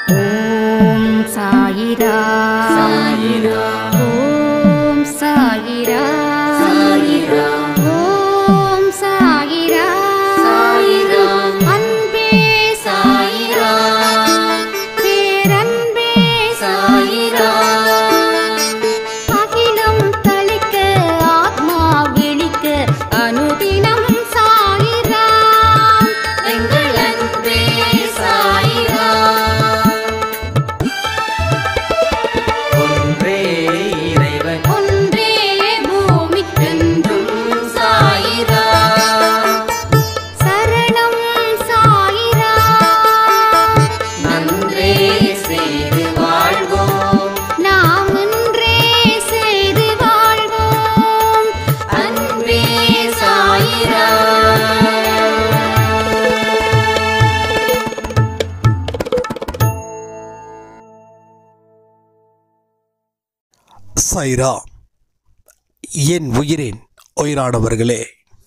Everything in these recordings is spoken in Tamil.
ஓம் சாயிரா சாயிரா ஓம் சாயிரா சாயிரா ஓம் சாயிரா சாயிரா அன்பே சாயிரா பேரன்பே சாயிரா அகிலம் தளிக்க ஆத்மா விழிக்க அனுதினம் சாயிரா எங்கள் அன்பே சாயிரா ஒன்றே இறைவன் ஒன்றே பூமிக்கென்றும் என்றும் சாயிரா சரணம் சாயிரா நன்றே செய்து வாழ்வோம் நாம் ஒன்றே செய்து வாழ்வோம் அன்பே சாயிரா சைரா என் உயிரின் உயிரானவர்களே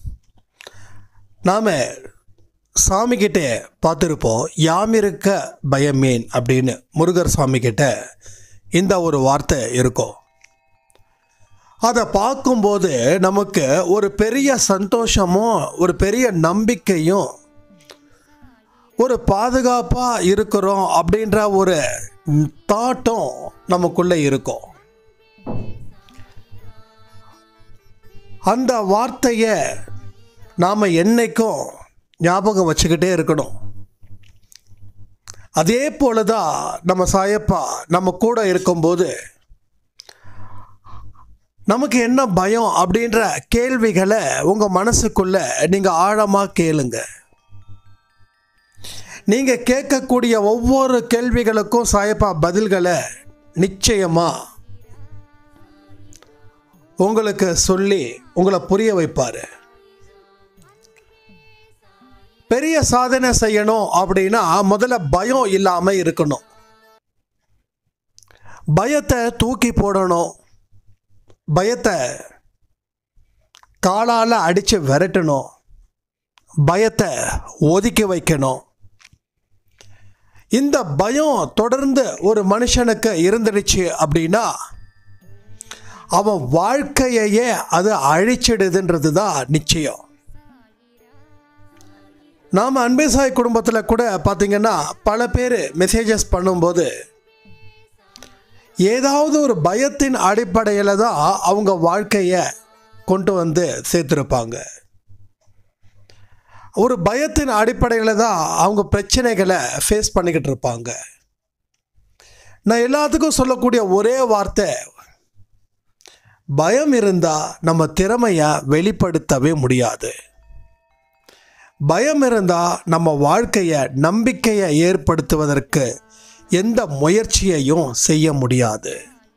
நாம் சாமிக்கிட்ட பார்த்துருப்போம் யாமிருக்க பயமேன் அப்படின்னு முருகர் சாமிக்கிட்ட இந்த ஒரு வார்த்தை இருக்கும் அதை பார்க்கும்போது நமக்கு ஒரு பெரிய சந்தோஷமும் ஒரு பெரிய நம்பிக்கையும் ஒரு பாதுகாப்பாக இருக்கிறோம் அப்படின்ற ஒரு தாட்டும் நமக்குள்ளே இருக்கும் அந்த வார்த்தையை நாம் என்னைக்கும் ஞாபகம் வச்சுக்கிட்டே இருக்கணும் அதே போல தான் நம்ம சாயப்பா நம்ம கூட இருக்கும்போது நமக்கு என்ன பயம் அப்படின்ற கேள்விகளை உங்கள் மனசுக்குள்ள நீங்கள் ஆழமாக கேளுங்க நீங்கள் கேட்கக்கூடிய ஒவ்வொரு கேள்விகளுக்கும் சாயப்பா பதில்களை நிச்சயமாக உங்களுக்கு சொல்லி உங்களை புரிய வைப்பார் பெரிய சாதனை செய்யணும் அப்படின்னா முதல்ல பயம் இல்லாமல் இருக்கணும் பயத்தை தூக்கி போடணும் பயத்தை காலால் அடித்து விரட்டணும் பயத்தை ஒதுக்கி வைக்கணும் இந்த பயம் தொடர்ந்து ஒரு மனுஷனுக்கு இருந்துடுச்சு அப்படின்னா அவன் வாழ்க்கையையே அது அழிச்சிடுதுன்றது தான் நிச்சயம் நாம் அன்பேசாய் குடும்பத்தில் கூட பார்த்தீங்கன்னா பல பேர் மெசேஜஸ் பண்ணும்போது ஏதாவது ஒரு பயத்தின் அடிப்படையில் தான் அவங்க வாழ்க்கையை கொண்டு வந்து சேர்த்துருப்பாங்க ஒரு பயத்தின் அடிப்படையில் தான் அவங்க பிரச்சனைகளை ஃபேஸ் பண்ணிக்கிட்டு இருப்பாங்க நான் எல்லாத்துக்கும் சொல்லக்கூடிய ஒரே வார்த்தை பயம் இருந்தால் நம்ம திறமையை வெளிப்படுத்தவே முடியாது பயம் இருந்தால் நம்ம வாழ்க்கையை நம்பிக்கையை ஏற்படுத்துவதற்கு எந்த முயற்சியையும் செய்ய முடியாது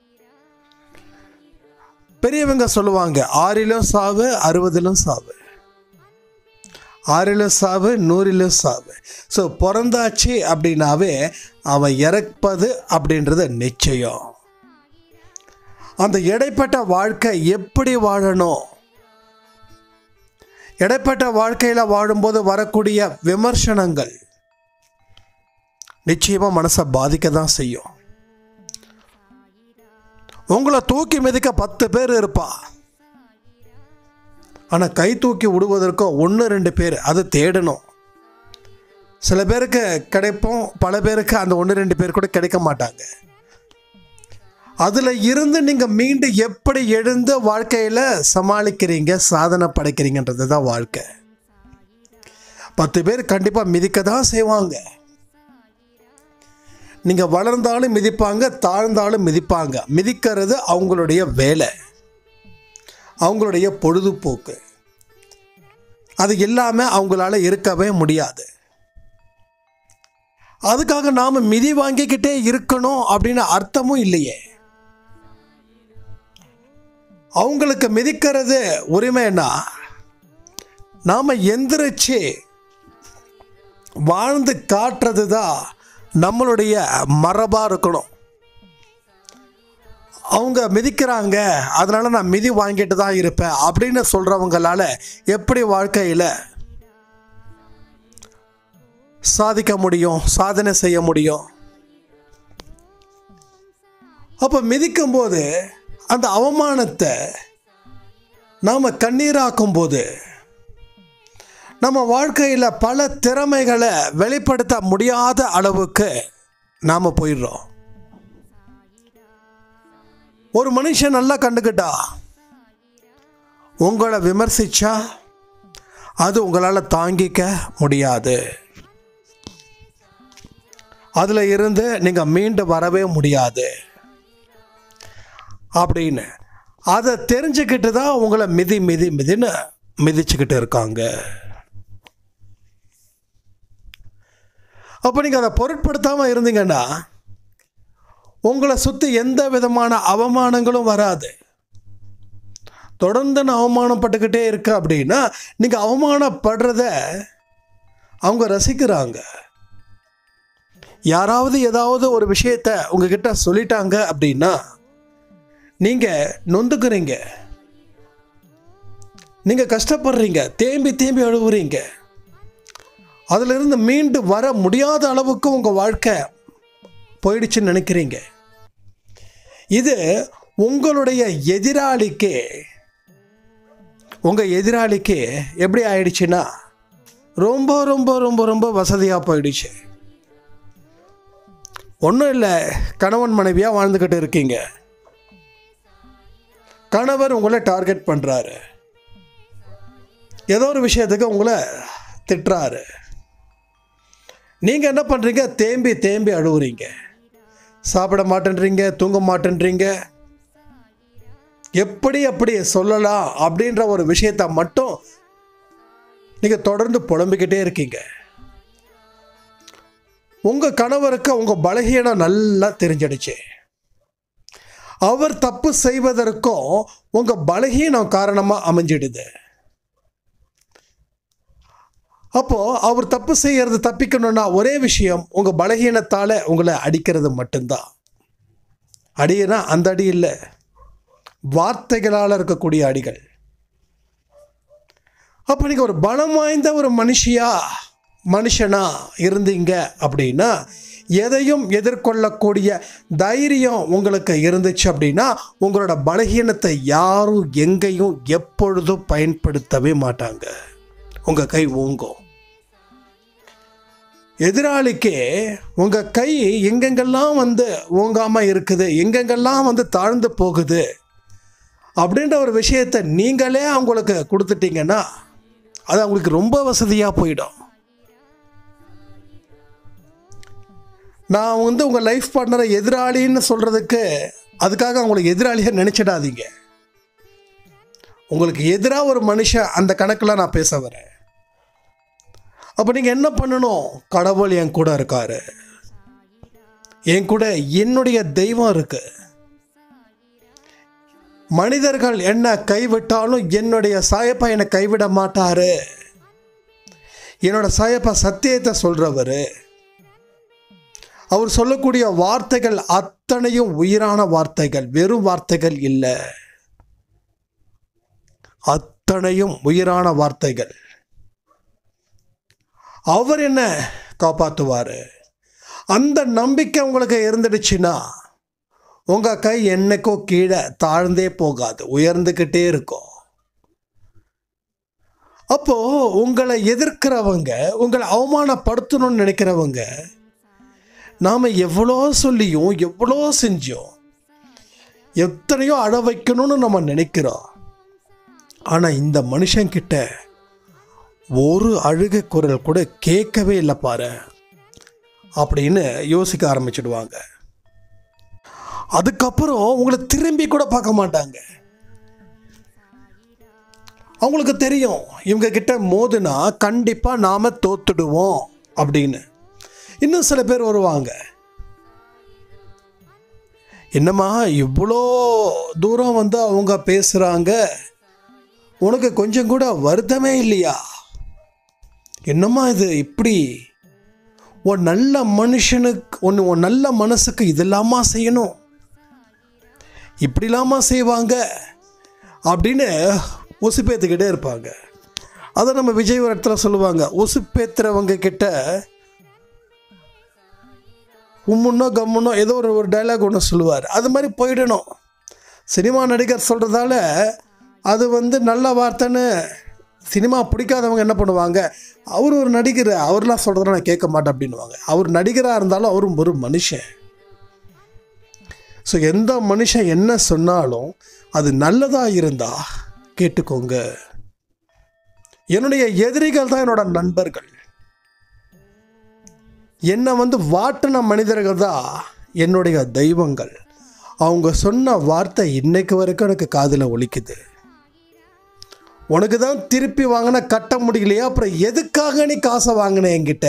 பெரியவங்க சொல்லுவாங்க ஆறிலும் சாவு அறுபதிலும் சாவு ஆறிலும் சாவு நூறிலும் சாவு ஸோ பிறந்தாச்சு அப்படின்னாவே அவன் இறப்பது அப்படின்றது நிச்சயம் அந்த இடைப்பட்ட வாழ்க்கை எப்படி வாழணும் இடைப்பட்ட வாழ்க்கையில் வாழும்போது வரக்கூடிய விமர்சனங்கள் நிச்சயமாக மனசை பாதிக்க தான் செய்யும் உங்களை தூக்கி மிதிக்க பத்து பேர் இருப்பா ஆனால் கை தூக்கி விடுவதற்கும் ஒன்று ரெண்டு பேர் அது தேடணும் சில பேருக்கு கிடைப்போம் பல பேருக்கு அந்த ஒன்று ரெண்டு பேர் கூட கிடைக்க மாட்டாங்க அதில் இருந்து நீங்கள் மீண்டு எப்படி எழுந்து வாழ்க்கையில் சமாளிக்கிறீங்க சாதனை படைக்கிறீங்கன்றது தான் வாழ்க்கை பத்து பேர் கண்டிப்பாக மிதிக்க தான் செய்வாங்க நீங்கள் வளர்ந்தாலும் மிதிப்பாங்க தாழ்ந்தாலும் மிதிப்பாங்க மிதிக்கிறது அவங்களுடைய வேலை அவங்களுடைய பொழுதுபோக்கு அது இல்லாமல் அவங்களால இருக்கவே முடியாது அதுக்காக நாம் மிதி வாங்கிக்கிட்டே இருக்கணும் அப்படின்னு அர்த்தமும் இல்லையே அவங்களுக்கு மிதிக்கிறது உரிமைன்னா நாம் எந்திரிச்சு வாழ்ந்து காட்டுறது தான் நம்மளுடைய மரபாக இருக்கணும் அவங்க மிதிக்கிறாங்க அதனால நான் மிதி வாங்கிட்டு தான் இருப்பேன் அப்படின்னு சொல்கிறவங்களால எப்படி வாழ்க்கையில் சாதிக்க முடியும் சாதனை செய்ய முடியும் அப்போ மிதிக்கும் போது அந்த அவமானத்தை நாம் கண்ணீராக்கும் போது நம்ம வாழ்க்கையில் பல திறமைகளை வெளிப்படுத்த முடியாத அளவுக்கு நாம் போயிடுறோம் ஒரு மனுஷன் நல்லா கண்டுக்கிட்டா உங்களை விமர்சிச்சா அது உங்களால் தாங்கிக்க முடியாது அதில் இருந்து நீங்கள் மீண்டு வரவே முடியாது அப்படின்னு அதை தெரிஞ்சுக்கிட்டு தான் உங்களை மிதி மிதி மிதின்னு மிதிச்சுக்கிட்டு இருக்காங்க அப்போ நீங்கள் அதை பொருட்படுத்தாமல் இருந்தீங்கன்னா உங்களை சுற்றி எந்த விதமான அவமானங்களும் வராது தொடர்ந்து நான் அவமானப்பட்டுக்கிட்டே இருக்க அப்படின்னா நீங்கள் அவமானப்படுறத அவங்க ரசிக்கிறாங்க யாராவது ஏதாவது ஒரு விஷயத்த உங்ககிட்ட சொல்லிட்டாங்க அப்படின்னா நீங்கள் நொந்துக்கிறீங்க நீங்கள் கஷ்டப்படுறீங்க தேம்பி தேம்பி அழுகுறீங்க அதிலிருந்து மீண்டு வர முடியாத அளவுக்கு உங்கள் வாழ்க்கை போயிடுச்சுன்னு நினைக்கிறீங்க இது உங்களுடைய எதிராளிக்கு உங்கள் எதிராளிக்கு எப்படி ஆயிடுச்சுன்னா ரொம்ப ரொம்ப ரொம்ப ரொம்ப வசதியாக போயிடுச்சு ஒன்றும் இல்லை கணவன் மனைவியாக வாழ்ந்துக்கிட்டு இருக்கீங்க கணவர் உங்களை டார்கெட் பண்ணுறாரு ஏதோ ஒரு விஷயத்துக்கு உங்களை திட்டுறாரு நீங்கள் என்ன பண்ணுறீங்க தேம்பி தேம்பி அழுகுறீங்க சாப்பிட மாட்டேன்றீங்க தூங்க மாட்டேன்றீங்க எப்படி அப்படி சொல்லலாம் அப்படின்ற ஒரு விஷயத்தை மட்டும் நீங்கள் தொடர்ந்து புலம்பிக்கிட்டே இருக்கீங்க உங்கள் கணவருக்கு உங்கள் பலகீனம் நல்லா தெரிஞ்சிடுச்சு அவர் தப்பு செய்வதற்கும் உங்கள் பலகீனம் காரணமாக அமைஞ்சிடுது அப்போ அவர் தப்பு செய்யறது தப்பிக்கணும்னா ஒரே விஷயம் உங்க பலகீனத்தால உங்களை அடிக்கிறது மட்டும்தான் அடினா அந்த அடி இல்லை வார்த்தைகளால் இருக்கக்கூடிய அடிகள் அப்போ நீங்கள் ஒரு பலம் வாய்ந்த ஒரு மனுஷியா மனுஷனா இருந்தீங்க அப்படின்னா எதையும் எதிர்கொள்ளக்கூடிய தைரியம் உங்களுக்கு இருந்துச்சு அப்படின்னா உங்களோட பலகீனத்தை யாரும் எங்கேயும் எப்பொழுதும் பயன்படுத்தவே மாட்டாங்க உங்கள் கை ஓங்கும் எதிராளிக்கு உங்கள் கை எங்கெங்கெல்லாம் வந்து ஓங்காமல் இருக்குது எங்கெங்கெல்லாம் வந்து தாழ்ந்து போகுது அப்படின்ற ஒரு விஷயத்தை நீங்களே அவங்களுக்கு கொடுத்துட்டீங்கன்னா அது அவங்களுக்கு ரொம்ப வசதியாக போயிடும் நான் வந்து உங்கள் லைஃப் பார்ட்னரை எதிராளின்னு சொல்கிறதுக்கு அதுக்காக அவங்களை எதிராளியாக நினச்சிடாதீங்க உங்களுக்கு எதிராக ஒரு மனுஷன் அந்த கணக்கில் நான் பேச வரேன் அப்போ நீங்கள் என்ன பண்ணணும் கடவுள் என் கூட இருக்காரு என் கூட என்னுடைய தெய்வம் இருக்கு மனிதர்கள் என்ன கைவிட்டாலும் என்னுடைய சாயப்பா என்னை கைவிட மாட்டாரு என்னோட சாயப்பா சத்தியத்தை சொல்றவர் அவர் சொல்லக்கூடிய வார்த்தைகள் அத்தனையும் உயிரான வார்த்தைகள் வெறும் வார்த்தைகள் இல்லை அத்தனையும் உயிரான வார்த்தைகள் அவர் என்ன காப்பாற்றுவார் அந்த நம்பிக்கை உங்களுக்கு இருந்துடுச்சுன்னா உங்கள் கை என்னைக்கோ கீழே தாழ்ந்தே போகாது உயர்ந்துக்கிட்டே இருக்கும் அப்போ உங்களை எதிர்க்கிறவங்க உங்களை அவமானப்படுத்தணும்னு நினைக்கிறவங்க நாம் எவ்வளோ சொல்லியும் எவ்வளோ செஞ்சோம் எத்தனையோ அழ வைக்கணும்னு நம்ம நினைக்கிறோம் ஆனால் இந்த மனுஷங்கிட்ட ஒரு அழுகை குரல் கூட கேட்கவே இல்லை பாரு அப்படின்னு யோசிக்க ஆரம்பிச்சிடுவாங்க அதுக்கப்புறம் உங்களை திரும்பி கூட பார்க்க மாட்டாங்க அவங்களுக்கு தெரியும் இவங்க கிட்ட மோதுனா கண்டிப்பாக நாம தோத்துடுவோம் அப்படின்னு இன்னும் சில பேர் வருவாங்க என்னம்மா இவ்வளோ தூரம் வந்து அவங்க பேசுகிறாங்க உனக்கு கொஞ்சம் கூட வருத்தமே இல்லையா என்னம்மா இது இப்படி ஒரு நல்ல மனுஷனுக்கு ஒன்று ஒரு நல்ல மனசுக்கு இதெல்லாமா செய்யணும் இப்படிலாமா செய்வாங்க அப்படின்னு உசுப்பேத்துக்கிட்டே இருப்பாங்க அதை நம்ம விஜய் ஒரு இடத்துல சொல்லுவாங்க உசுப்பேத்துறவங்க கிட்ட உம்முன்னோ கம்முன்னோ ஏதோ ஒரு ஒரு டைலாக் ஒன்று சொல்லுவார் அது மாதிரி போயிடணும் சினிமா நடிகர் சொல்கிறதால அது வந்து நல்ல வார்த்தைன்னு சினிமா பிடிக்காதவங்க என்ன பண்ணுவாங்க அவர் ஒரு நடிகர் அவர்லாம் சொல்கிறத நான் கேட்க மாட்டேன் அப்படின்னுவாங்க அவர் நடிகராக இருந்தாலும் அவரும் ஒரு மனுஷன் ஸோ எந்த மனுஷன் என்ன சொன்னாலும் அது நல்லதாக இருந்தா கேட்டுக்கோங்க என்னுடைய எதிரிகள் தான் என்னோட நண்பர்கள் என்னை வந்து வாட்டின மனிதர்கள் தான் என்னுடைய தெய்வங்கள் அவங்க சொன்ன வார்த்தை இன்னைக்கு வரைக்கும் எனக்கு காதில் ஒலிக்குது உனக்கு தான் திருப்பி வாங்கின கட்ட முடியலையா அப்புறம் எதுக்காக நீ காசை வாங்கின என்கிட்ட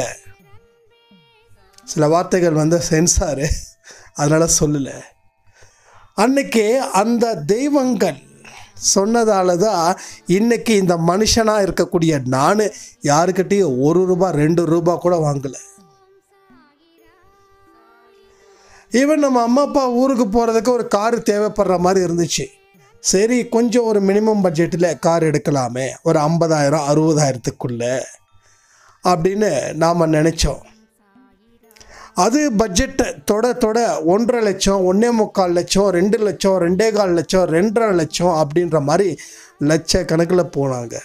சில வார்த்தைகள் வந்து சென்சாரு அதனால் சொல்லலை அன்னைக்கு அந்த தெய்வங்கள் சொன்னதால தான் இன்னைக்கு இந்த மனுஷனாக இருக்கக்கூடிய நான் யாருக்கிட்டேயும் ஒரு ரூபா ரெண்டு ரூபா கூட வாங்கலை ஈவன் நம்ம அம்மா அப்பா ஊருக்கு போகிறதுக்கு ஒரு கார் தேவைப்படுற மாதிரி இருந்துச்சு சரி கொஞ்சம் ஒரு மினிமம் பட்ஜெட்டில் கார் எடுக்கலாமே ஒரு ஐம்பதாயிரம் அறுபதாயிரத்துக்குள்ளே அப்படின்னு நாம் நினச்சோம் அது பட்ஜெட்டை தொட தொட ஒன்றரை லட்சம் ஒன்றே முக்கால் லட்சம் ரெண்டு லட்சம் ரெண்டே கால் லட்சம் ரெண்டரை லட்சம் அப்படின்ற மாதிரி லட்ச கணக்கில் போனாங்க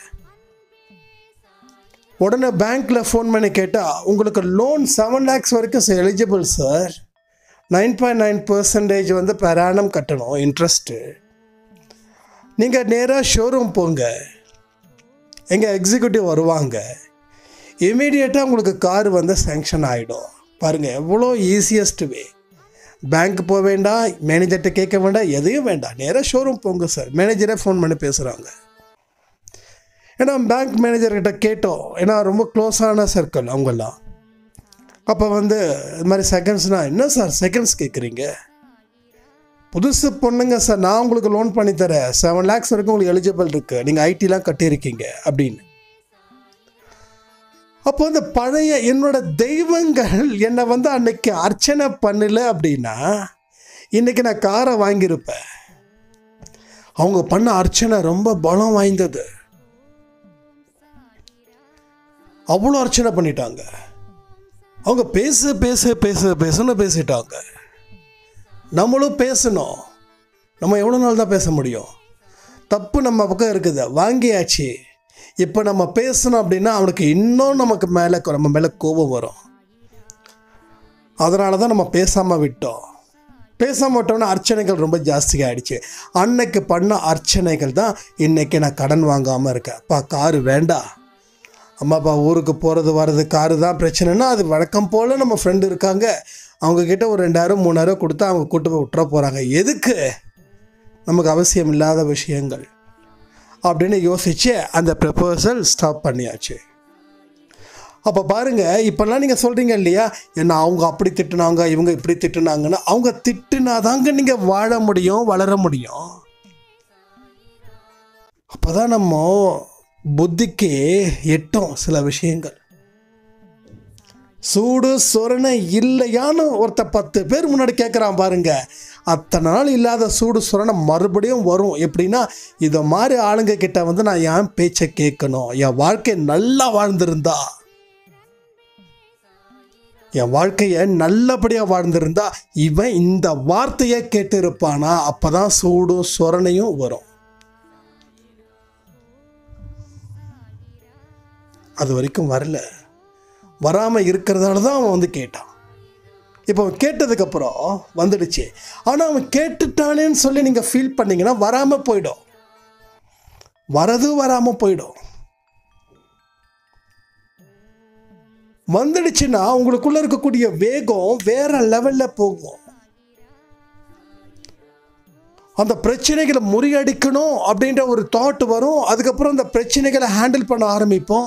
உடனே பேங்க்கில் ஃபோன் பண்ணி கேட்டால் உங்களுக்கு லோன் செவன் லேக்ஸ் வரைக்கும் eligible sir nine point nine percentage வந்து பெர் ஆனம் கட்டணும் இன்ட்ரெஸ்ட்டு நீங்கள் நேராக ஷோரூம் போங்க எங்கள் எக்ஸிக்யூட்டிவ் வருவாங்க இமீடியட்டாக உங்களுக்கு கார் வந்து சேங்ஷன் ஆகிடும் பாருங்கள் எவ்வளோ ஈஸியஸ்ட் வே பேங்க் போக வேண்டாம் மேனேஜர்கிட்ட கேட்க வேண்டாம் எதையும் வேண்டாம் நேராக ஷோரூம் போங்க சார் மேனேஜரே ஃபோன் பண்ணி பேசுகிறாங்க ஏன்னா பேங்க் மேனேஜர்கிட்ட கேட்டோம் ஏன்னா ரொம்ப க்ளோஸான சர்க்கிள் அவங்கெல்லாம் அப்போ வந்து இது மாதிரி செகண்ட்ஸ்னால் என்ன சார் செகண்ட்ஸ் கேட்குறீங்க புதுசு பொண்ணுங்க சார் நான் உங்களுக்கு லோன் பண்ணி தரேன் செவன் லேக்ஸ் வரைக்கும் உங்களுக்கு எலிஜிபிள் இருக்குது நீங்கள் ஐடிலாம் கட்டியிருக்கீங்க அப்படின்னு அப்போ வந்து பழைய என்னோட தெய்வங்கள் என்னை வந்து அன்னைக்கு அர்ச்சனை பண்ணல அப்படின்னா இன்னைக்கு நான் காரை வாங்கியிருப்பேன் அவங்க பண்ண அர்ச்சனை ரொம்ப பலம் வாய்ந்தது அவ்வளோ அர்ச்சனை பண்ணிட்டாங்க அவங்க பேசு பேசு பேசு பேசுன்னு பேசிட்டாங்க நம்மளும் பேசணும் நம்ம எவ்வளோ நாள் தான் பேச முடியும் தப்பு நம்ம பக்கம் இருக்குது வாங்கியாச்சு இப்போ நம்ம பேசணும் அப்படின்னா அவனுக்கு இன்னும் நமக்கு மேலே நம்ம மேலே கோபம் வரும் அதனால தான் நம்ம பேசாமல் விட்டோம் பேசாம விட்டோம்னா அர்ச்சனைகள் ரொம்ப ஜாஸ்தியாக ஆயிடுச்சு அன்னைக்கு பண்ண அர்ச்சனைகள் தான் இன்னைக்கு நான் கடன் வாங்காமல் இருக்கேன் அப்பா காரு வேண்டாம் அம்மா அப்பா ஊருக்கு போகிறது வர்றது காரு தான் பிரச்சனைனா அது வழக்கம் போல் நம்ம ஃப்ரெண்டு இருக்காங்க அவங்கக்கிட்ட ஒரு ரெண்டாயிரம் மூணாயிரம் கொடுத்தா அவங்க கூட்டு போய் விட்டுற போகிறாங்க எதுக்கு நமக்கு அவசியம் இல்லாத விஷயங்கள் அப்படின்னு யோசிச்சு அந்த ப்ரப்போசல் ஸ்டாப் பண்ணியாச்சு அப்போ பாருங்கள் இப்போல்லாம் நீங்கள் சொல்கிறீங்க இல்லையா என்ன அவங்க அப்படி திட்டுனாங்க இவங்க இப்படி திட்டுனாங்கன்னு அவங்க திட்டுனாதாங்க நீங்கள் வாழ முடியும் வளர முடியும் அப்போ தான் நம்ம புத்திக்கு எட்டும் சில விஷயங்கள் சூடு சொரணை இல்லையான்னு ஒருத்த பத்து பேர் முன்னாடி கேட்குறான் பாருங்க அத்தனை நாள் இல்லாத சூடு சொரணை மறுபடியும் வரும் எப்படின்னா இதை மாதிரி ஆளுங்க கிட்ட வந்து நான் என் பேச்சை கேட்கணும் என் வாழ்க்கை நல்லா வாழ்ந்திருந்தா என் வாழ்க்கையை நல்லபடியாக வாழ்ந்திருந்தா இவன் இந்த வார்த்தையை கேட்டு இருப்பானா அப்பதான் சூடும் சொரணையும் வரும் அது வரைக்கும் வரல வராமல் இருக்கிறதால தான் அவன் வந்து கேட்டான் இப்போ அவன் கேட்டதுக்கப்புறம் வந்துடுச்சு ஆனால் அவன் கேட்டுட்டானேன்னு சொல்லி நீங்கள் ஃபீல் பண்ணீங்கன்னா வராமல் போயிடும் வரது வராமல் போயிடும் வந்துடுச்சுன்னா உங்களுக்குள்ள இருக்கக்கூடிய வேகம் வேற லெவலில் போகும் அந்த பிரச்சனைகளை முறியடிக்கணும் அப்படின்ற ஒரு தாட் வரும் அதுக்கப்புறம் அந்த பிரச்சனைகளை ஹேண்டில் பண்ண ஆரம்பிப்போம்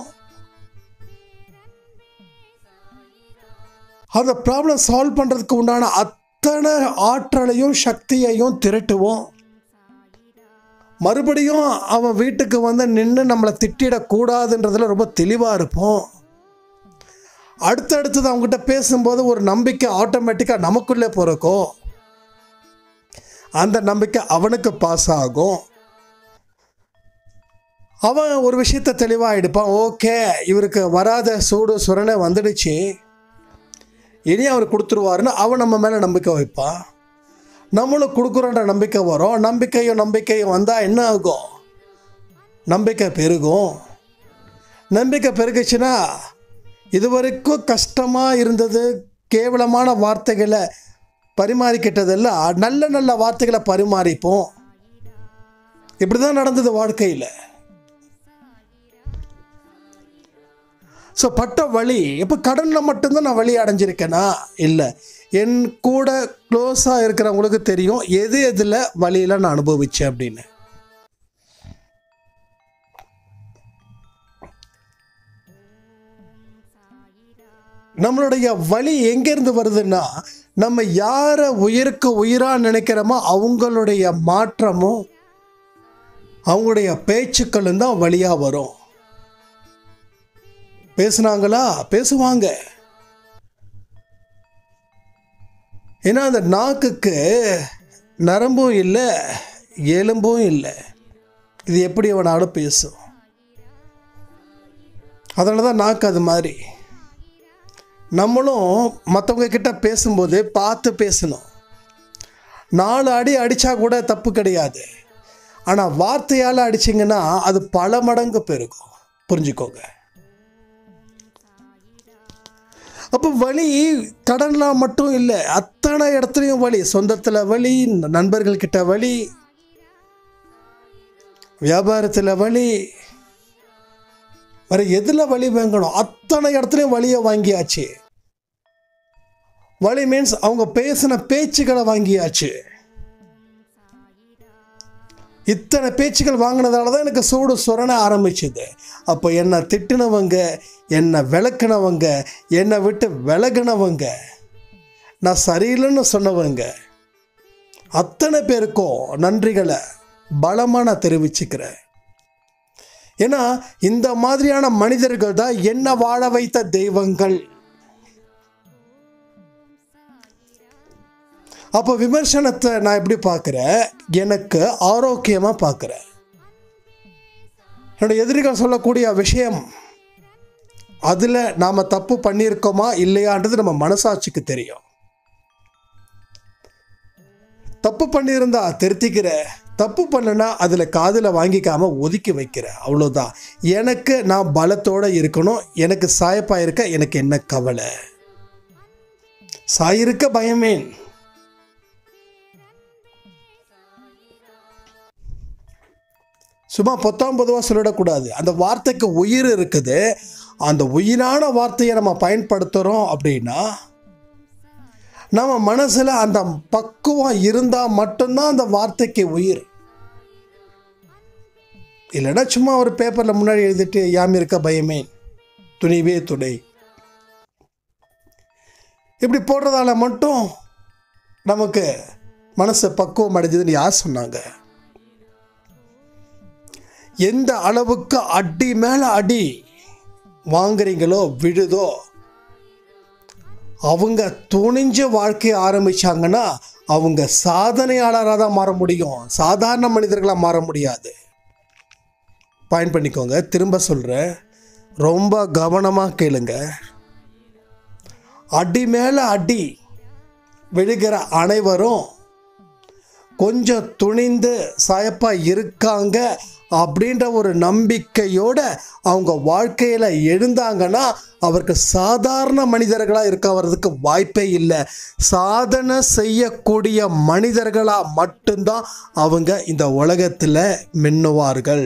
அந்த ப்ராப்ளம் சால்வ் பண்ணுறதுக்கு உண்டான அத்தனை ஆற்றலையும் சக்தியையும் திரட்டுவோம் மறுபடியும் அவன் வீட்டுக்கு வந்து நின்று நம்மளை திட்டிடக்கூடாதுன்றதுல ரொம்ப தெளிவாக இருப்போம் அடுத்தடுத்தது அவங்ககிட்ட பேசும்போது ஒரு நம்பிக்கை ஆட்டோமேட்டிக்காக நமக்குள்ளே பிறக்கும் அந்த நம்பிக்கை அவனுக்கு பாஸ் ஆகும் அவன் ஒரு விஷயத்த தெளிவாக எடுப்பான் ஓகே இவருக்கு வராத சூடு சுரணை வந்துடுச்சு இனி அவர் கொடுத்துருவாருன்னு அவன் நம்ம மேலே நம்பிக்கை வைப்பான் நம்மளும் கொடுக்குறோன்ற நம்பிக்கை வரும் நம்பிக்கையும் நம்பிக்கையும் வந்தால் என்ன ஆகும் நம்பிக்கை பெருகும் நம்பிக்கை பெருகுச்சுன்னா இது வரைக்கும் கஷ்டமாக இருந்தது கேவலமான வார்த்தைகளை பரிமாறிக்கிட்டதெல்லாம் நல்ல நல்ல வார்த்தைகளை பரிமாறிப்போம் இப்படி தான் நடந்தது வாழ்க்கையில் ஸோ பட்ட வழி இப்போ கடனில் மட்டும்தான் நான் வழி அடைஞ்சிருக்கேனா இல்லை என் கூட க்ளோஸாக இருக்கிறவங்களுக்கு தெரியும் எது எதில் வழியில் நான் அனுபவித்தேன் அப்படின்னு நம்மளுடைய வழி எங்கேருந்து வருதுன்னா நம்ம யாரை உயிருக்கு உயிராக நினைக்கிறோமோ அவங்களுடைய மாற்றமும் அவங்களுடைய பேச்சுக்களும் தான் வழியாக வரும் பேசுனாங்களா பேசுவாங்க ஏன்னா அந்த நாக்குக்கு நரம்பும் இல்லை எலும்பும் இல்லை இது எப்படி வேணாலும் பேசும் அதனால தான் நாக்கு அது மாதிரி நம்மளும் மற்றவங்க கிட்ட பேசும்போது பார்த்து பேசணும் நாலு அடி அடித்தா கூட தப்பு கிடையாது ஆனால் வார்த்தையால் அடிச்சிங்கன்னா அது பல மடங்கு பெருகும் புரிஞ்சுக்கோங்க அப்போ வலி கடனில் மட்டும் இல்லை அத்தனை இடத்துலையும் வலி சொந்தத்தில் வலி நண்பர்கள்கிட்ட வலி வியாபாரத்தில் வலி வேறு எதில் வலி வாங்கணும் அத்தனை இடத்துலையும் வலியை வாங்கியாச்சு வலி மீன்ஸ் அவங்க பேசின பேச்சுக்களை வாங்கியாச்சு இத்தனை பேச்சுக்கள் வாங்கினதால தான் எனக்கு சூடு சுரண ஆரம்பிச்சுது அப்போ என்னை திட்டினவங்க என்னை விளக்குனவங்க என்னை விட்டு விலகினவங்க நான் சரியில்லைன்னு சொன்னவங்க அத்தனை பேருக்கும் நன்றிகளை பலமாக நான் தெரிவிச்சுக்கிறேன் ஏன்னா இந்த மாதிரியான மனிதர்கள் தான் என்ன வாழ வைத்த தெய்வங்கள் அப்போ விமர்சனத்தை நான் எப்படி பார்க்குறேன் எனக்கு ஆரோக்கியமாக பார்க்குறேன் என்னோட எதிரிகள் சொல்லக்கூடிய விஷயம் அதில் நாம் தப்பு பண்ணியிருக்கோமா இல்லையான்றது நம்ம மனசாட்சிக்கு தெரியும் தப்பு பண்ணியிருந்தா திருத்திக்கிற தப்பு பண்ணனா அதில் காதில் வாங்கிக்காம ஒதுக்கி வைக்கிற அவ்வளோதான் எனக்கு நான் பலத்தோடு இருக்கணும் எனக்கு சாயப்பாக இருக்க எனக்கு என்ன கவலை சாயிருக்க பயமேன் சும்மா பொத்தாம் பொதுவாக சொல்லிடக்கூடாது அந்த வார்த்தைக்கு உயிர் இருக்குது அந்த உயிரான வார்த்தையை நம்ம பயன்படுத்துகிறோம் அப்படின்னா நம்ம மனசில் அந்த பக்குவம் இருந்தால் மட்டும்தான் அந்த வார்த்தைக்கு உயிர் இல்லைன்னா சும்மா ஒரு பேப்பரில் முன்னாடி எழுதிட்டு யாம் இருக்க பயமே துணிவே துணை இப்படி போடுறதால மட்டும் நமக்கு மனசு பக்குவம் அடைஞ்சதுன்னு யார் சொன்னாங்க எந்த அளவுக்கு அடி மேலே அடி வாங்குறீங்களோ விழுதோ அவங்க துணிஞ்சு வாழ்க்கையை ஆரம்பிச்சாங்கன்னா அவங்க சாதனையாளராக தான் மாற முடியும் சாதாரண மனிதர்களாக மாற முடியாது பயன் பண்ணிக்கோங்க திரும்ப சொல்கிறேன் ரொம்ப கவனமாக கேளுங்க அடி மேலே அடி விழுகிற அனைவரும் கொஞ்சம் துணிந்து சாயப்பா இருக்காங்க அப்படின்ற ஒரு நம்பிக்கையோட அவங்க வாழ்க்கையில் எழுந்தாங்கன்னா அவருக்கு சாதாரண மனிதர்களாக இருக்க வர்றதுக்கு வாய்ப்பே இல்லை சாதனை செய்யக்கூடிய மனிதர்களாக மட்டும்தான் அவங்க இந்த உலகத்தில் மின்னுவார்கள்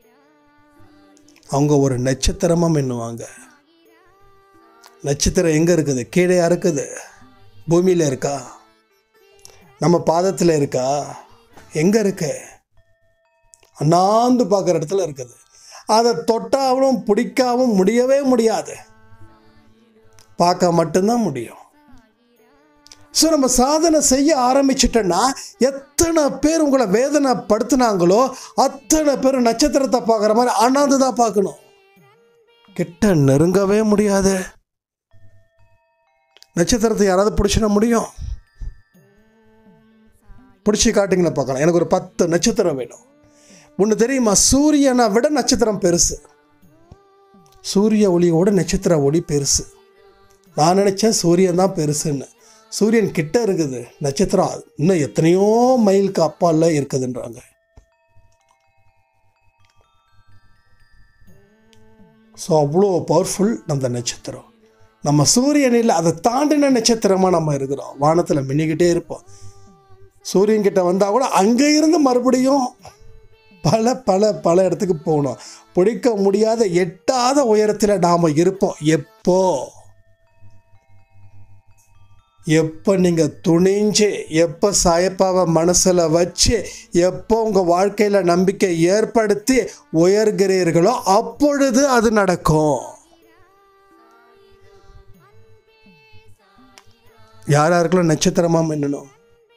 அவங்க ஒரு நட்சத்திரமாக மின்னுவாங்க நட்சத்திரம் எங்கே இருக்குது கீழே இருக்குது பூமியில் இருக்கா நம்ம பாதத்தில் இருக்கா எங்கே இருக்கு அண்ணாந்து பார்க்குற இடத்துல இருக்குது அதை தொட்டாவும் பிடிக்கவும் முடியவே முடியாது பார்க்க மட்டும்தான் முடியும் ஸோ நம்ம சாதனை செய்ய ஆரம்பிச்சிட்டோன்னா எத்தனை பேர் உங்களை வேதனைப்படுத்தினாங்களோ அத்தனை பேர் நட்சத்திரத்தை பார்க்குற மாதிரி அண்ணாந்து தான் பார்க்கணும் கிட்ட நெருங்கவே முடியாது நட்சத்திரத்தை யாராவது பிடிச்சிட முடியும் பிடிச்சி காட்டுங்களா பார்க்கலாம் எனக்கு ஒரு பத்து நட்சத்திரம் வேணும் ஒன்று தெரியுமா சூரியனை விட நட்சத்திரம் பெருசு சூரிய ஒளியோட நட்சத்திர ஒளி பெருசு நான் நினச்சேன் சூரியன் தான் பெருசுன்னு சூரியன் கிட்ட இருக்குது நட்சத்திரம் இன்னும் எத்தனையோ மைலுக்கு அப்பால இருக்குதுன்றாங்க ஸோ அவ்வளோ பவர்ஃபுல் அந்த நட்சத்திரம் நம்ம சூரியன் இல்லை அதை தாண்டின நட்சத்திரமாக நம்ம இருக்கிறோம் வானத்தில் மின்னிக்கிட்டே இருப்போம் சூரியன் கிட்ட வந்தால் கூட அங்கே இருந்து மறுபடியும் பல பல பல இடத்துக்கு போகணும் பிடிக்க முடியாத எட்டாத உயரத்தில் நாம் இருப்போம் எப்போ எப்போ நீங்கள் துணிஞ்சு எப்போ சாயப்பாவை மனசில் வச்சு எப்போ உங்கள் வாழ்க்கையில் நம்பிக்கை ஏற்படுத்தி உயர்கிறீர்களோ அப்பொழுது அது நடக்கும் யார் யாருக்கெல்லாம் நட்சத்திரமாக மின்னணும்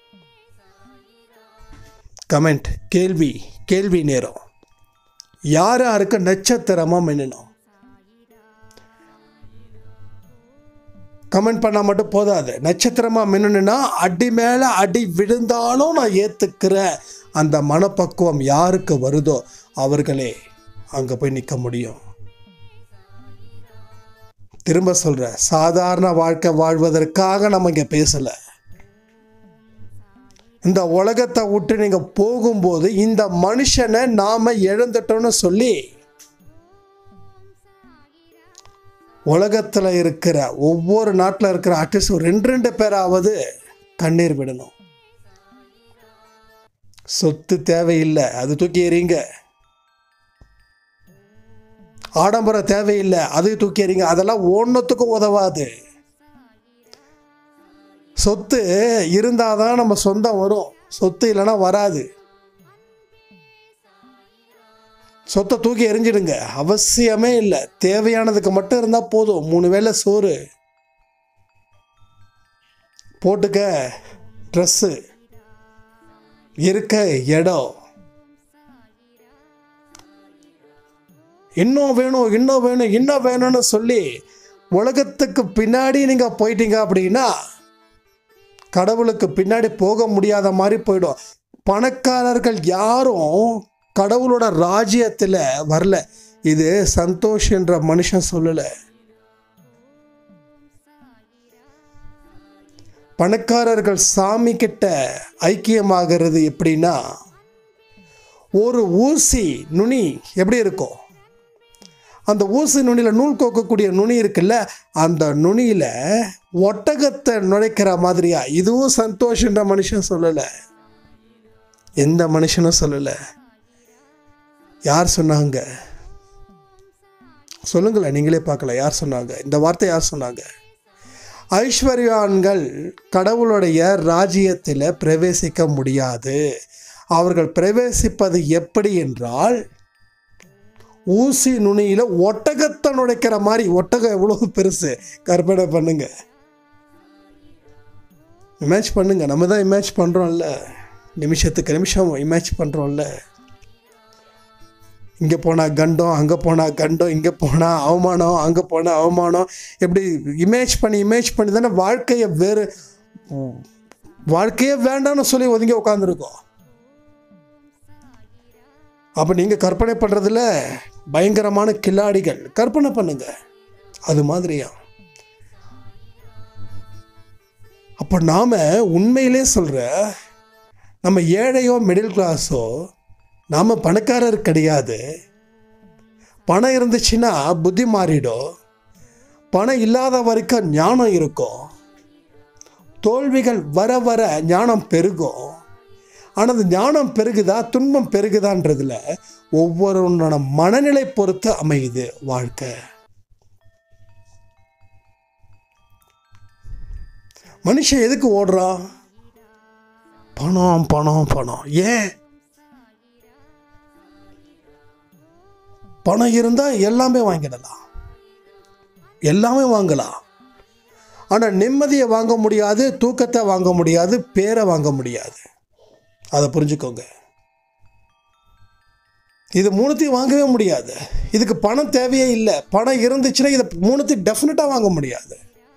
கமெண்ட் கேள்வி கேள்வி நேரம் யார் யாருக்கு நட்சத்திரமாக மின்னணும் கமெண்ட் பண்ணால் மட்டும் போதாது நட்சத்திரமாக மின்னணுன்னா அடி மேலே அடி விழுந்தாலும் நான் ஏற்றுக்கிறேன் அந்த மனப்பக்குவம் யாருக்கு வருதோ அவர்களே அங்கே போய் நிற்க முடியும் திரும்ப சொல்கிறேன் சாதாரண வாழ்க்கை வாழ்வதற்காக நம்ம இங்கே பேசலை இந்த உலகத்தை விட்டு நீங்கள் போகும்போது இந்த மனுஷனை நாம் இழந்துட்டோம்னு சொல்லி உலகத்தில் இருக்கிற ஒவ்வொரு நாட்டில் இருக்கிற அட்லீஸ்ட் ஒரு ரெண்டு ரெண்டு பேராவது கண்ணீர் விடணும் சொத்து தேவையில்லை அது தூக்கி எறிங்க ஆடம்பரம் தேவையில்லை அது தூக்கி எறிங்க அதெல்லாம் ஒன்றுத்துக்கும் உதவாது சொத்து இருந்தால் தான் நம்ம சொந்தம் வரும் சொத்து இல்லைன்னா வராது சொத்தை தூக்கி எரிஞ்சிடுங்க அவசியமே இல்லை தேவையானதுக்கு மட்டும் இருந்தால் போதும் மூணு வேளை சோறு போட்டுக்க ட்ரெஸ்ஸு இருக்க இடம் இன்னும் வேணும் இன்னும் வேணும் இன்னும் வேணும்னு சொல்லி உலகத்துக்கு பின்னாடி நீங்கள் போயிட்டீங்க அப்படின்னா கடவுளுக்கு பின்னாடி போக முடியாத மாதிரி போயிடும் பணக்காரர்கள் யாரும் கடவுளோட ராஜ்யத்தில் வரல இது சந்தோஷ் என்ற மனுஷன் சொல்லலை பணக்காரர்கள் சாமி கிட்ட ஐக்கியமாகிறது எப்படின்னா ஒரு ஊசி நுனி எப்படி இருக்கும் அந்த ஊசி நுனியில் நூல் கோக்கக்கூடிய நுனி இருக்குல்ல அந்த நுனியில் ஒட்டகத்தை நுழைக்கிற மாதிரியா இதுவும் சந்தோஷன்ற மனுஷன் சொல்லலை எந்த மனுஷனும் சொல்லலை யார் சொன்னாங்க சொல்லுங்களேன் நீங்களே பார்க்கல யார் சொன்னாங்க இந்த வார்த்தை யார் சொன்னாங்க ஐஸ்வர்யான்கள் கடவுளுடைய ராஜ்யத்தில் பிரவேசிக்க முடியாது அவர்கள் பிரவேசிப்பது எப்படி என்றால் ஊசி நுனியில் ஒட்டகத்தை நுழைக்கிற மாதிரி ஒட்டகம் எவ்வளோ பெருசு கற்பனை பண்ணுங்க இமேஜ் பண்ணுங்க நம்ம தான் இமேஜ் பண்ணுறோம்ல நிமிஷத்துக்கு நிமிஷம் இமேஜ் பண்ணுறோம்ல இங்கே போனால் கண்டம் அங்கே போனால் கண்டம் இங்கே போனால் அவமானம் அங்கே போனால் அவமானம் எப்படி இமேஜ் பண்ணி இமேஜ் பண்ணி தானே வாழ்க்கையை வேறு வாழ்க்கையே வேண்டாம்னு சொல்லி ஒதுங்கி உட்காந்துருக்கோம் அப்போ நீங்கள் கற்பனை பண்ணுறதுல பயங்கரமான கில்லாடிகள் கற்பனை பண்ணுங்க அது மாதிரியா அப்போ நாம் உண்மையிலே சொல்கிற நம்ம ஏழையோ மிடில் கிளாஸோ நாம் பணக்காரர் கிடையாது பணம் இருந்துச்சுன்னா புத்தி மாறிடும் பணம் இல்லாத வரைக்கும் ஞானம் இருக்கும் தோல்விகள் வர வர ஞானம் பெருகும் ஆனால் அந்த ஞானம் பெருகுதா துன்பம் பெருகுதான்றதுல ஒவ்வொருவனோட மனநிலை பொறுத்து அமையுது வாழ்க்கை மனுஷன் எதுக்கு ஓடுறான் பணம் பணம் பணம் ஏன் பணம் இருந்தால் எல்லாமே வாங்கிடலாம் எல்லாமே வாங்கலாம் ஆனால் நிம்மதியை வாங்க முடியாது தூக்கத்தை வாங்க முடியாது பேரை வாங்க முடியாது அதை புரிஞ்சுக்கோங்க இது மூணுத்தையும் வாங்கவே முடியாது இதுக்கு பணம் தேவையே இல்லை பணம் இருந்துச்சுன்னா இதை மூணுத்தையும் டெஃபினட்டாக வாங்க முடியாது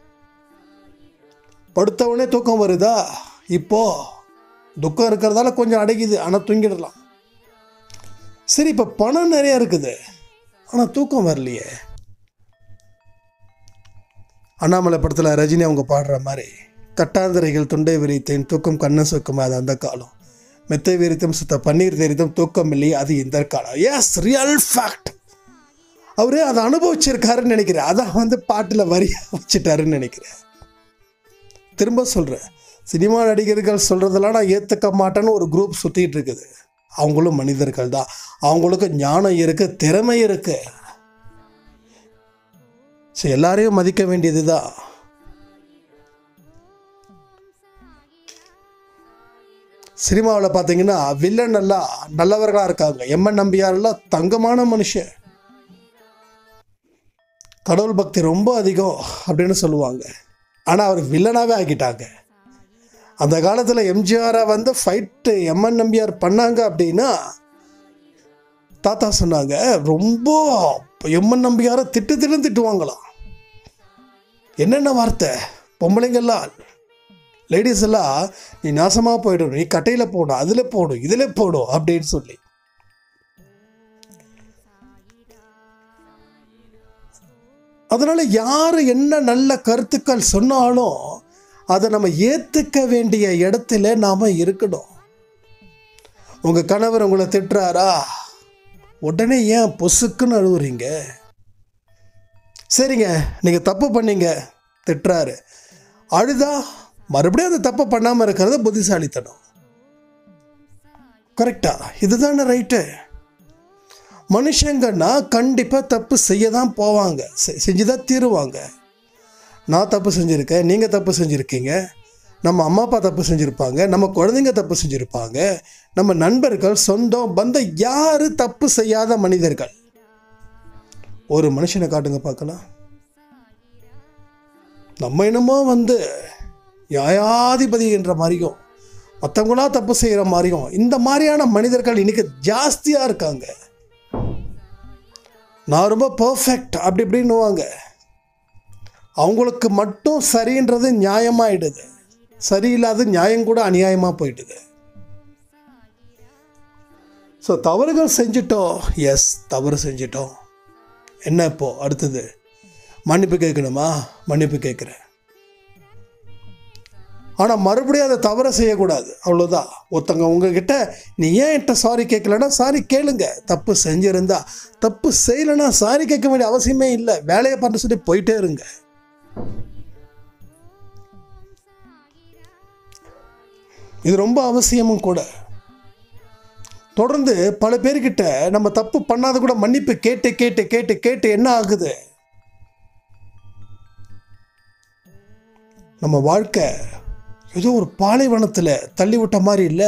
படுத்தவொடனே தூக்கம் வருதா இப்போ துக்கம் இருக்கிறதால கொஞ்சம் அடைக்குது ஆனால் தூங்கிடலாம் சரி இப்போ பணம் நிறைய இருக்குது ஆனால் தூக்கம் வரலையே அண்ணாமலை படத்தில் ரஜினி அவங்க பாடுற மாதிரி கட்டாந்திரைகள் துண்டை விரித்தேன் தூக்கம் கண்ணை சொக்கும் அது அந்த காலம் மெத்தை விரித்தும் சுத்த பன்னீர் தெரித்தும் தூக்கம் இல்லையே அது இந்த காலம் எஸ் ரியல் ஃபேக்ட் அவரு அதை அனுபவிச்சிருக்காருன்னு நினைக்கிறேன் அதான் வந்து பாட்டில் வரியா வச்சுட்டாருன்னு நினைக்கிறேன் திரும்ப சொல்கிறேன் சினிமா நடிகர்கள் சொல்கிறதெல்லாம் நான் ஏற்றுக்க மாட்டேன்னு ஒரு குரூப் சுற்றிட்டு இருக்குது அவங்களும் மனிதர்கள் தான் அவங்களுக்கு ஞானம் இருக்குது திறமை இருக்குது ஸோ எல்லாரையும் மதிக்க வேண்டியது தான் சினிமாவில் பார்த்தீங்கன்னா வில்லன் எல்லாம் நல்லவர்களாக இருக்காங்க எம்என் நம்பியார் எல்லாம் தங்கமான மனுஷன் கடவுள் பக்தி ரொம்ப அதிகம் அப்படின்னு சொல்லுவாங்க ஆனால் அவர் வில்லனாகவே ஆக்கிட்டாங்க அந்த காலத்தில் எம்ஜிஆரை வந்து ஃபைட்டு எம்என் நம்பியார் பண்ணாங்க அப்படின்னா தாத்தா சொன்னாங்க ரொம்ப எம்என் நம்பியாரை திட்டு திட்டு திட்டுவாங்களாம் என்னென்ன வார்த்தை பொம்பளைங்கெல்லாம் லேடிஸ் எல்லாம் நீ நாசமாக போயிடும் நீ கட்டையில் போடும் அதில் போடும் இதில் போடும் அப்படின்னு சொல்லி அதனால் யார் என்ன நல்ல கருத்துக்கள் சொன்னாலும் அதை நம்ம ஏற்றுக்க வேண்டிய இடத்துல நாம் இருக்கணும் உங்கள் கணவர் உங்களை திட்டுறாரா உடனே ஏன் பொசுக்குன்னு அழுவுறீங்க சரிங்க நீங்கள் தப்பு பண்ணீங்க திட்டுறாரு அழுதா மறுபடியும் அந்த தப்பை பண்ணாமல் இருக்கிறது புத்திசாலித்தனம் கரெக்டா இதுதானே ரைட்டு மனுஷங்கன்னா கண்டிப்பாக தப்பு செய்ய தான் போவாங்க செ- செஞ்சு தான் தீருவாங்க நான் தப்பு செஞ்சுருக்கேன் நீங்கள் தப்பு செஞ்சுருக்கீங்க நம்ம அம்மா அப்பா தப்பு செஞ்சுருப்பாங்க நம்ம குழந்தைங்க தப்பு செஞ்சுருப்பாங்க நம்ம நண்பர்கள் சொந்தம் பந்தம் யார் தப்பு செய்யாத மனிதர்கள் ஒரு மனுஷனை காட்டுங்க பார்க்கலாம் நம்ம என்னமோ வந்து நியாயாதிபதி என்ற மாதிரியும் மற்றவங்களா தப்பு செய்கிற மாதிரியும் இந்த மாதிரியான மனிதர்கள் இன்னைக்கு ஜாஸ்தியாக இருக்காங்க நான் ரொம்ப பர்ஃபெக்ட் அப்படி இப்படின்னுவாங்க அவங்களுக்கு மட்டும் சரின்றது நியாயமாயிடுது சரியில்லாத நியாயம் கூட அநியாயமாக போயிடுது ஸோ தவறுகள் செஞ்சிட்டோம் எஸ் தவறு செஞ்சிட்டோம் என்ன இப்போ அடுத்தது மன்னிப்பு கேட்கணுமா மன்னிப்பு கேட்குறேன் ஆனால் மறுபடியும் அதை தவற செய்யக்கூடாது அவ்வளோதான் ஒருத்தங்க உங்ககிட்ட நீ ஏன் என்கிட்ட சாரி கேட்கலன்னா சாரி கேளுங்க தப்பு செஞ்சிருந்தா தப்பு செய்யலைன்னா சாரி கேட்க வேண்டிய அவசியமே இல்லை வேலையை பண்ண சொல்லி போயிட்டே இருங்க இது ரொம்ப அவசியமும் கூட தொடர்ந்து பல பேர்கிட்ட நம்ம தப்பு பண்ணாத கூட மன்னிப்பு கேட்டு கேட்டு கேட்டு கேட்டு என்ன ஆகுது நம்ம வாழ்க்கை ஏதோ ஒரு பாலைவனத்தில் தள்ளி விட்ட மாதிரி இல்லை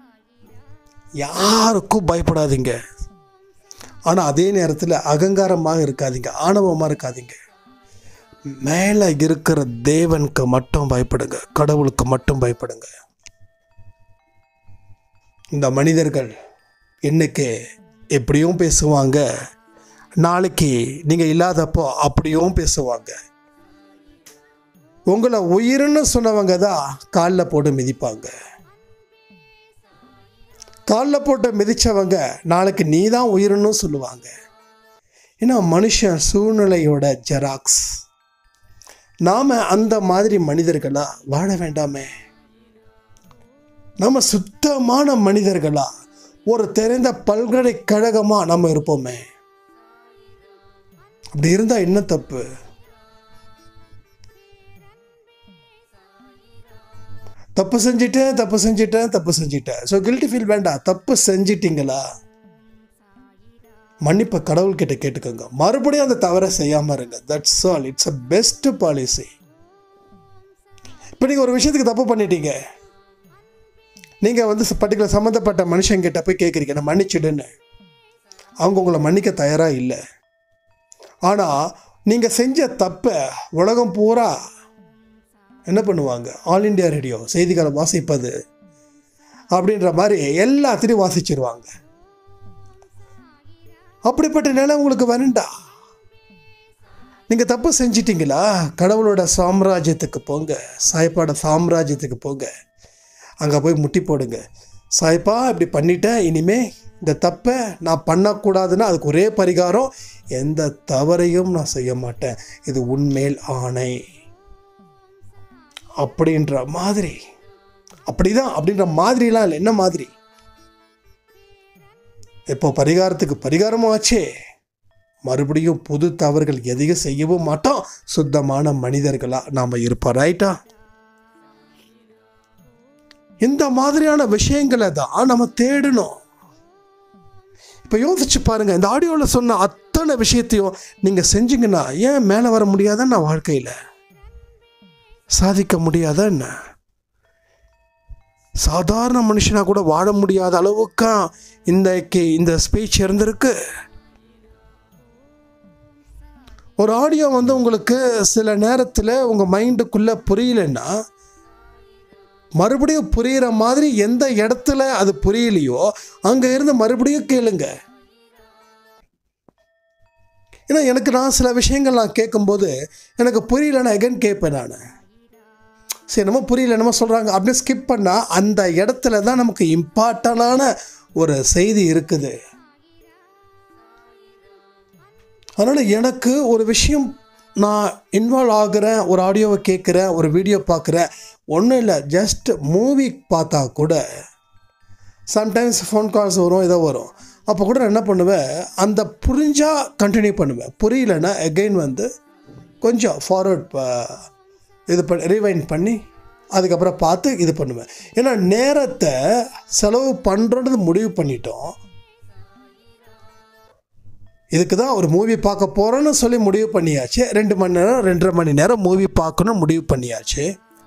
யாருக்கும் பயப்படாதீங்க ஆனால் அதே நேரத்தில் அகங்காரமாக இருக்காதீங்க ஆணவமாக இருக்காதீங்க மேலே இருக்கிற தேவனுக்கு மட்டும் பயப்படுங்க கடவுளுக்கு மட்டும் பயப்படுங்க இந்த மனிதர்கள் இன்னைக்கு எப்படியும் பேசுவாங்க நாளைக்கு நீங்கள் இல்லாதப்போ அப்படியும் பேசுவாங்க உங்களை உயிர்னு சொன்னவங்க தான் காலில் போட்டு மிதிப்பாங்க காலில் போட்டு மிதிச்சவங்க நாளைக்கு நீ தான் உயிர்னு சொல்லுவாங்க ஏன்னா மனுஷன் சூழ்நிலையோட ஜெராக்ஸ் நாம் அந்த மாதிரி மனிதர்களாக வாழ வேண்டாமே நம்ம சுத்தமான மனிதர்களா ஒரு தெரிந்த பல்கலைக்கழகமாக நம்ம இருப்போமே அப்படி இருந்தால் என்ன தப்பு தப்பு செஞ்சிட்டேன் தப்பு செஞ்சிட்டேன் தப்பு செஞ்சிட்டேன் ஸோ கில்ட்டி ஃபீல் வேண்டாம் தப்பு செஞ்சிட்டீங்களா மன்னிப்பை கடவுள்கிட்ட கேட்டுக்கோங்க மறுபடியும் அந்த தவறை செய்யாமல் இருங்க that's all it's a best policy இப்போ நீங்கள் ஒரு விஷயத்துக்கு தப்பு பண்ணிட்டீங்க நீங்கள் வந்து பர்டிகுலர் சம்மந்தப்பட்ட மனுஷங்கிட்ட போய் கேட்குறீங்க நான் மன்னிச்சிடுன்னு அவங்க உங்களை மன்னிக்க தயாராக இல்லை ஆனால் நீங்கள் செஞ்ச தப்பை உலகம் பூரா என்ன பண்ணுவாங்க ஆல் இண்டியா ரேடியோ செய்திகளை வாசிப்பது அப்படின்ற மாதிரி எல்லாத்திலையும் வாசிச்சிருவாங்க அப்படிப்பட்ட நிலை உங்களுக்கு வேண்டாம் நீங்கள் தப்பு செஞ்சிட்டீங்களா கடவுளோட சாம்ராஜ்யத்துக்கு போங்க சாய்ப்பாட சாம்ராஜ்யத்துக்கு போங்க அங்கே போய் முட்டி போடுங்க சாய்ப்பா இப்படி பண்ணிட்டேன் இனிமே இந்த தப்பை நான் பண்ணக்கூடாதுன்னா அதுக்கு ஒரே பரிகாரம் எந்த தவறையும் நான் செய்ய மாட்டேன் இது உன்மேல் ஆணை அப்படின்ற மாதிரி அப்படிதான் அப்படின்ற மாதிரிலாம் இல்லை என்ன மாதிரி இப்போ பரிகாரத்துக்கு பரிகாரமும் ஆச்சே மறுபடியும் புது தவறுகள் எதையும் செய்யவும் மாட்டோம் சுத்தமான மனிதர்களா நாம இருப்போம் ரைட்டா இந்த மாதிரியான விஷயங்களை தான் நம்ம தேடணும் இப்போ யோசிச்சு பாருங்க இந்த ஆடியோவில் சொன்ன அத்தனை விஷயத்தையும் நீங்கள் செஞ்சீங்கன்னா ஏன் மேலே வர முடியாதா நான் வாழ்க்கையில் சாதிக்க முடியாதா என்ன சாதாரண மனுஷனா கூட வாழ முடியாத அளவுக்கா இன்றைக்கு இந்த ஸ்பீச் இருந்திருக்கு ஒரு ஆடியோ வந்து உங்களுக்கு சில நேரத்தில் உங்கள் மைண்டுக்குள்ளே புரியலன்னா மறுபடியும் புரிகிற மாதிரி எந்த இடத்துல அது புரியலையோ அங்கே இருந்து மறுபடியும் கேளுங்க ஏன்னா எனக்கு நான் சில விஷயங்கள் நான் கேட்கும்போது எனக்கு புரியலன்னா எகன் கேட்பேன் நான் சரி என்னமோ புரியல என்னமோ சொல்கிறாங்க அப்படியே ஸ்கிப் பண்ணால் அந்த இடத்துல தான் நமக்கு இம்பார்ட்டண்டான ஒரு செய்தி இருக்குது அதனால் எனக்கு ஒரு விஷயம் நான் இன்வால்வ் ஆகுறேன் ஒரு ஆடியோவை கேட்குறேன் ஒரு வீடியோ பார்க்குறேன் ஒன்றும் இல்லை ஜஸ்ட் மூவி பார்த்தா கூட சம்டைம்ஸ் ஃபோன் கால்ஸ் வரும் ஏதோ வரும் அப்போ கூட நான் என்ன பண்ணுவேன் அந்த புரிஞ்சா கண்டினியூ பண்ணுவேன் புரியலன்னா எகெயின் வந்து கொஞ்சம் ஃபார்வர்ட் இது பண்ணி ரிவைண்ட் பண்ணி அதுக்கப்புறம் பார்த்து இது பண்ணுவேன் ஏன்னா நேரத்தை செலவு பண்ணுறது முடிவு பண்ணிட்டோம் இதுக்கு தான் ஒரு மூவி பார்க்க போகிறோன்னு சொல்லி முடிவு பண்ணியாச்சு ரெண்டு மணி நேரம் ரெண்டரை மணி நேரம் மூவி பார்க்கணும் முடிவு பண்ணியாச்சு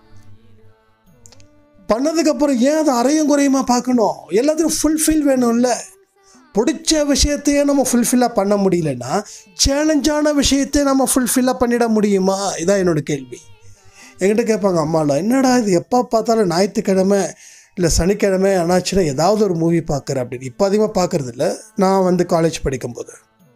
பண்ணதுக்கப்புறம் ஏன் அதை அரையும் குறையுமா பார்க்கணும் எல்லாத்துக்கும் ஃபுல்ஃபில் வேணும்ல பிடிச்ச விஷயத்தையே நம்ம ஃபுல்ஃபில்லாக பண்ண முடியலன்னா சேலஞ்சான விஷயத்தை நம்ம ஃபுல்ஃபில்லாக பண்ணிட முடியுமா இதான் என்னோட கேள்வி என்கிட்ட கேட்பாங்க அம்மாலாம் என்னடா இது எப்போ பார்த்தாலும் ஞாயிற்றுக்கிழமை இல்லை சனிக்கிழமை ஆனாச்சுன்னா ஏதாவது ஒரு மூவி பார்க்குறேன் அப்படின்னு இப்போ அதிகமாக பார்க்குறது இல்லை நான் வந்து காலேஜ் படிக்கும்போது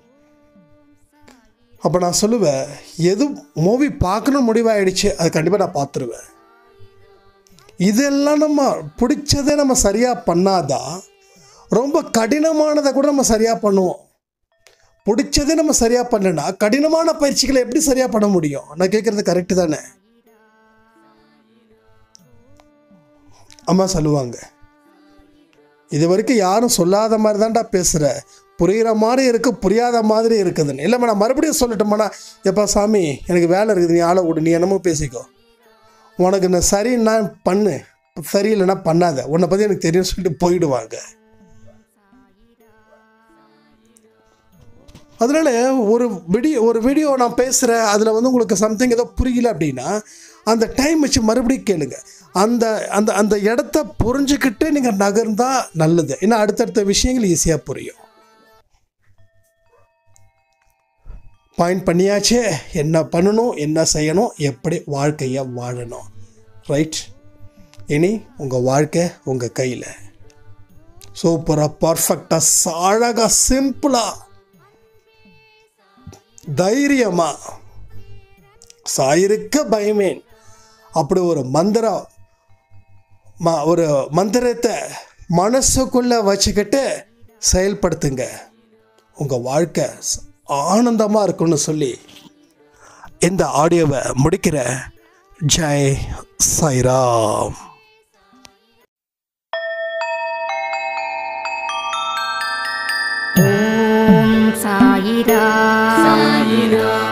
அப்போ நான் சொல்லுவேன் எது மூவி பார்க்கணும்னு முடிவாயிடுச்சு அது கண்டிப்பாக நான் பார்த்துருவேன் இதெல்லாம் நம்ம பிடிச்சதை நம்ம சரியாக பண்ணாதான் ரொம்ப கடினமானதை கூட நம்ம சரியாக பண்ணுவோம் பிடிச்சதே நம்ம சரியாக பண்ணலன்னா கடினமான பயிற்சிகளை எப்படி சரியாக பண்ண முடியும் நான் கேட்குறது கரெக்டு தானே அம்மா சொல்லுவாங்க இது வரைக்கும் யாரும் சொல்லாத மாதிரி தான்டா பேசுகிற புரிகிற மாதிரி இருக்கு புரியாத மாதிரி இருக்குதுன்னு இல்லைம்மா நான் மறுபடியும் சொல்லட்டுமாண்ணா எப்பா சாமி எனக்கு வேலை இருக்குது நீ ஆளை விடு நீ என்னமோ பேசிக்கோ உனக்கு நான் சரின்னா பண்ணு சரியில்லைன்னா பண்ணாத உன்னை பற்றி எனக்கு தெரியும் சொல்லிட்டு போயிடுவாங்க அதனால ஒரு வீடியோ ஒரு வீடியோ நான் பேசுகிறேன் அதில் வந்து உங்களுக்கு சம்திங் ஏதோ புரியல அப்படின்னா அந்த டைம் வச்சு மறுபடியும் கேளுங்க அந்த அந்த அந்த இடத்த புரிஞ்சுக்கிட்டு நீங்கள் நகர்ந்தா நல்லது ஏன்னா அடுத்தடுத்த விஷயங்கள் ஈஸியாக புரியும் பாயிண்ட் பண்ணியாச்சே என்ன பண்ணணும் என்ன செய்யணும் எப்படி வாழ்க்கையை வாழணும் ரைட் இனி உங்கள் வாழ்க்கை உங்கள் கையில் சூப்பராக பர்ஃபெக்டாக அழகாக சிம்பிளாக தைரியமா சாயிருக்க பயமேன் அப்படி ஒரு மந்திரம் ம ஒரு மந்திரத்தை மனசுக்குள்ள வச்சுக்கிட்டு செயல்படுத்துங்க உங்கள் வாழ்க்கை ஸ்- ஆனந்தமா இருக்கும்னு சொல்லி இந்த ஆடியோவை முடிக்கிற ஜெய் சாய்ராம் ஓம் சாயிரா சாயிரா